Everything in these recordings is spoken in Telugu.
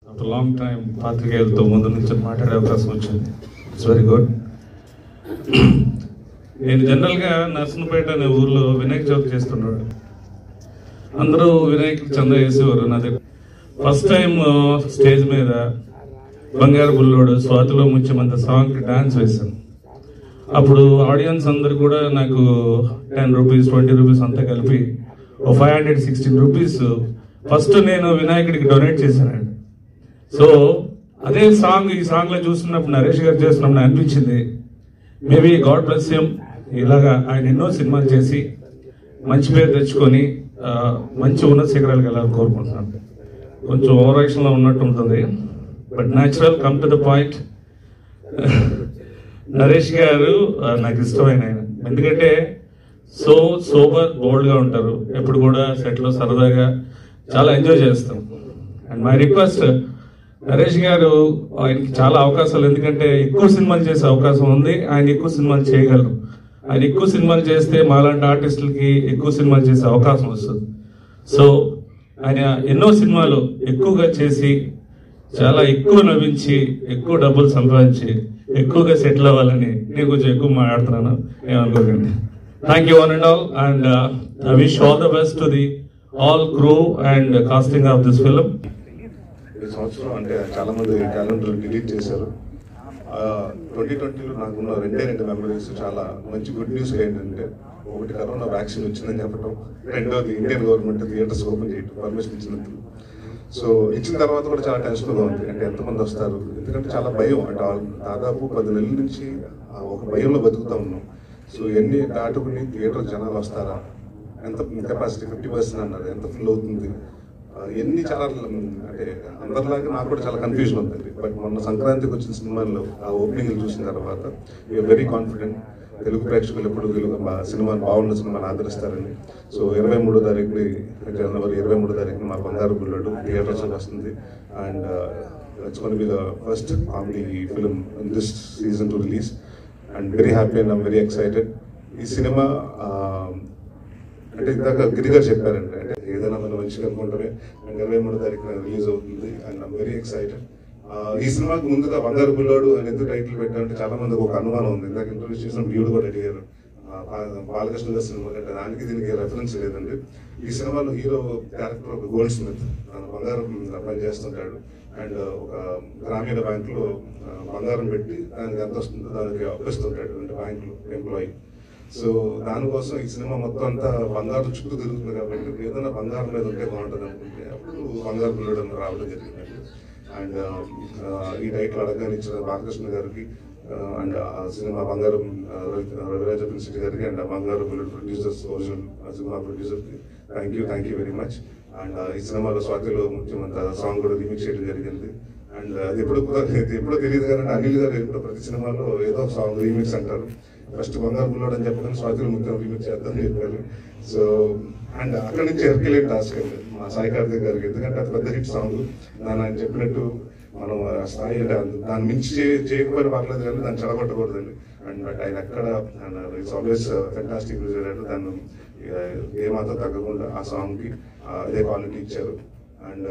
ఆఫ్టర్ లాంగ్ టైం పాత్రికేయులతో ముందు నుంచి మాట్లాడే అవకాశం వచ్చింది ఇట్స్ వెరీ గుడ్ నేను జనరల్గా నర్సనపేట అనే ఊర్లో వినాయక చవితి చేస్తున్నాడు అందరూ వినాయక చంద వేసేవారు నా దగ్గర ఫస్ట్ టైం స్టేజ్ మీద బంగారు బుల్లోడు స్వాతిలో ముఖ్యమంత్రి సాంగ్ డాన్స్ వేశాను అప్పుడు ఆడియన్స్ అందరు కూడా నాకు టెన్ రూపీస్ ట్వంటీ రూపీస్ అంతా కలిపి ఓ five hundred sixteen rupees first నేను వినాయకుడికి డొనేట్ చేశానండి సో అదే సాంగ్ ఈ సాంగ్ లో చూస్తున్నప్పుడు నరేష్ గారు చేస్తున్నప్పుడు నాకు అనిపించింది మేబీ గాడ్ బ్లెస్ హిమ్ ఇలాగా ఆయన ఎన్నో సినిమాలు చేసి మంచి పేరు తెచ్చుకొని ఆ, మంచి ఉన్నత శిఖరాలకు వెళ్ళాలని కోరుకుంటున్నాను కొంచెం ఓవర్ యాక్షన్ లో ఉన్నట్టు ఉంటుంది but natural come to the point Naresh garu ఆ, నాకు ఇష్టమైన ఆయన ఎందుకంటే సో సోబర్ బోల్డ్ గా ఉంటారు ఎప్పుడు కూడా సెట్ లో సరదాగా చాలా ఎంజాయ్ చేస్తాం అండ్ మై రిక్వెస్ట్ నరేష్ గారు ఆయనకి చాలా అవకాశాలు ఎందుకంటే ఎక్కువ సినిమాలు చేసే అవకాశం ఉంది ఆయన ఎక్కువ సినిమాలు చేయగలరు ఆయన ఎక్కువ సినిమాలు చేస్తే మాలాంటి ఆర్టిస్టులకి ఎక్కువ సినిమాలు చేసే అవకాశం వస్తుంది సో ఆయన ఎన్నో సినిమాలు ఎక్కువగా చేసి చాలా ఎక్కువ నవ్వించి ఎక్కువ డబ్బులు సంపాదించి ఎక్కువగా సెటిల్ అవ్వాలని నేను కొంచెం ఎక్కువ మాట్లాడుతున్నాను ఏమనుకోకండి thank you one and all and I wish all the best to the all crew and casting of this film ఈ సంవత్సరం అంటే చాలా మంది క్యాలెండర్ డిలీట్ చేశారు ట్వంటీ ట్వంటీలో నాకున్న రెండే రెండు మెమరీస్ చాలా మంచి గుడ్ న్యూస్ ఏంటంటే ఒకటి కరోనా వ్యాక్సిన్ వచ్చిందని చెప్పడం రెండోది ఇండియన్ గవర్నమెంట్ థియేటర్స్ ఓపెన్ చేయటం పర్మిషన్ ఇచ్చినందుకు సో ఇచ్చిన తర్వాత కూడా చాలా టెన్షన్గా ఉంది అంటే ఎంతమంది వస్తారు ఎందుకంటే చాలా భయం అంటే ఆ దాదాపు పది నెలల నుంచి ఆ ఒక భయంలో బతుకుతా ఉన్నాం సో ఎన్ని దాటుకుని థియేటర్ జనాలు వస్తారా ఎంత కెపాసిటీ ఫిఫ్టీ పర్సెంట్ అన్నారు ఎంత ఫుల్ అవుతుంది ఆ, ఎన్ని చాలా మ్, అంటే అందరిలాగా నాకు కూడా చాలా కన్ఫ్యూజన్ ఉందండి బట్ మొన్న సంక్రాంతికి వచ్చిన సినిమాల్లో ఆ ఓపెనింగ్ చూసిన తర్వాత వీఆర్ వెరీ కాన్ఫిడెంట్ తెలుగు ప్రేక్షకులు ఎప్పుడు తెలుగు మా- సినిమాని బాగున్న సినిమాని ఆదరిస్తారని సో ఇరవై మూడో తారీఖుని జనవరి ఇరవై మూడో తారీఖున మా బంగారు బుల్లడు థియేటర్స్ వస్తుంది and it's one be the first comedy film in this season to release and very happy and I'm very excited ఈ సినిమా అంటే ఇందాక గిరి గారు చెప్పారండి అంటే ఏదైనా మనం మంచిగా అనుకుంటే అండ్ ఇరవై మూడో తారీఖున రిలీజ్ అవుతుంది అండ్ ఐమ్ వెరీ ఎక్సైటెడ్ ఈ సినిమాకి ముందుగా బంగారు బుల్లాడు అని ఎందుకు టైటిల్ పెట్టారంటే చాలా మందికి ఒక అనుమానం ఉంది ఇందాక ఇంటర్వ్యూ చేసిన వీడు కూడా అడిగారు ఆ, బా- బాలకృష్ణ గారి సినిమా అంటే దానికి దీనికి రెఫరెన్స్ లేదండి ఈ సినిమాలో హీరో క్యారెక్టర్ ఒక గోల్డ్ స్మిత్ తన బంగారం పని చేస్తుంటాడు అండ్ ఒక గ్రామీణ బ్యాంకులో ఆ, బంగారం పెట్టి దానికి ఎంత వస్తుందో దానికి అప్పిస్తుంటాడు అంటే బ్యాంకులో ఎంప్లాయీ సో దానికోసం ఈ సినిమా మొత్తం అంతా బంగారు చుట్టూ తిరుగుతుంది కాబట్టి ఏదైనా బంగారం మీద ఉంటే బాగుంటుంది అనుకుంటే అప్పుడు బంగారు పిల్లడం రావడం జరిగిందండి అండ్ ఈ టైటిల్ అడగానే ఇచ్చిన బాలకృష్ణ గారికి అండ్ ఆ సినిమా బంగారం ఆ, రవి- రవిరాజ ప్రిన్సిటీ గారికి and Bangaru Pilladu producers original సినిమా ప్రొడ్యూసర్కి thank you thank you very much and ఈ సినిమాలో స్వాతిలో ముఖ్యమంత్రి సాంగ్ కూడా రిమిక్స్ చేయడం జరిగింది అండ్ అది ఎప్పుడు కూడా ఇది ఎప్పుడో తెలియదు కానీ అనిల్ గారు ఎప్పుడు ప్రతి సినిమాలో ఏదో ఒక సాంగ్ రీమిక్స్ అంటారు ఫస్ట్ బంగారు బుల్లాడు అని చెప్పగానే స్వాతిలో ముఖ్యం రీమిక్స్ చేద్దామని చెప్పారు సో అండ్ అక్కడి నుంచి ఎర్కిలేని టాస్క్ అండి మా సాయి కార్తిక్ గారికి ఎందుకంటే అది పెద్ద హిట్ సాంగ్ దాన్ని ఆయన చెప్పినట్టు మనం ఆ స్థాయి అంటే అంత- దాన్ని మించి చే- చేయకపోయినా పర్లేదు కానీ దాన్ని చెడగొట్టకూడదండి అండ్ బట్ ఆయన ఎక్కడ ఇట్స్ ఆల్వేస్ ఫెంటాస్టిక్ రిజల్ట్ దాన్ని ఆ, ఏమాత్రం తగ్గకుండా ఆ సాంగ్కి అదే క్వాలిటీ ఇచ్చారు అండ్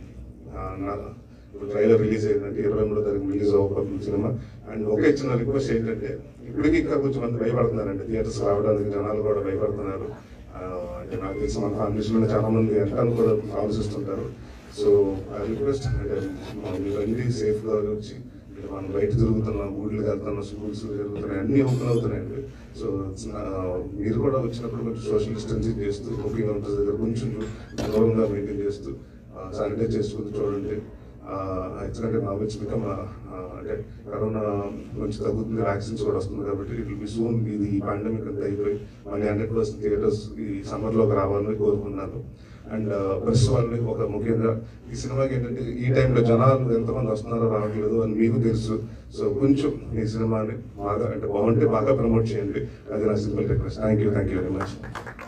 ఇప్పుడు ట్రైలర్ రిలీజ్ అయిందంటే ఇరవై మూడో తారీఖు రిలీజ్ అవ్వబోతుంది సినిమా అండ్ ఒకే చిన్న రిక్వెస్ట్ ఏంటంటే ఇప్పటికీ ఇంకా కొంచెం మంది భయపడుతున్నారండి థియేటర్స్ రావడానికి జనాలు కూడా భయపడుతున్నారు ఆ, అంటే నాకు తెలిసి మన ఫ్యామిలీస్లో చాలా మంది వెనకాల కూడా ఆలోచిస్తుంటారు సో ఆ రిక్వెస్ట్ అంటే మా- మీరు అన్ని సేఫ్గా వచ్చి అంటే మనం బయట తిరుగుతున్నాం ఊళ్ళకి వెళ్తున్నాం స్కూల్స్ జరుగుతున్నాయి అన్నీ ఓపెన్ అవుతున్నాయండి సో ఆ, మీరు కూడా వచ్చినప్పుడు కొంచెం సోషల్ డిస్టెన్సింగ్ చేస్తూ బుకింగ్ కౌంటర్స్ దగ్గర కొంచెం దూరంగా మెయింటైన్ చేస్తూ శానిటైజ్ చేసుకుంటూ చూడండి ఆ, ఎందుకంటే నా వచ్చి బికమ్ అంటే కరోనా నుంచి తగ్గుతుంది వ్యాక్సిన్స్ కూడా వస్తుంది కాబట్టి ఇట్ విల్ బి సూన్ ఇది ఈ పాండమిక్ అంతా అయిపోయి మళ్ళీ హండ్రెడ్ పర్సెంట్ థియేటర్స్ ఈ సమ్మర్లోకి రావాలని కోరుకున్నాను అండ్ ప్రెస్ వాళ్ళని ఒక ముఖ్యంగా ఈ సినిమాకి ఏంటంటే ఈ టైంలో జనాలు ఎంతమంది వస్తున్నారో రావట్లేదు అని మీకు తెలుసు సో కొంచెం ఈ సినిమాని బాగా అంటే బాగుంటే బాగా ప్రమోట్ చేయండి అది నా simple request thank you thank you very much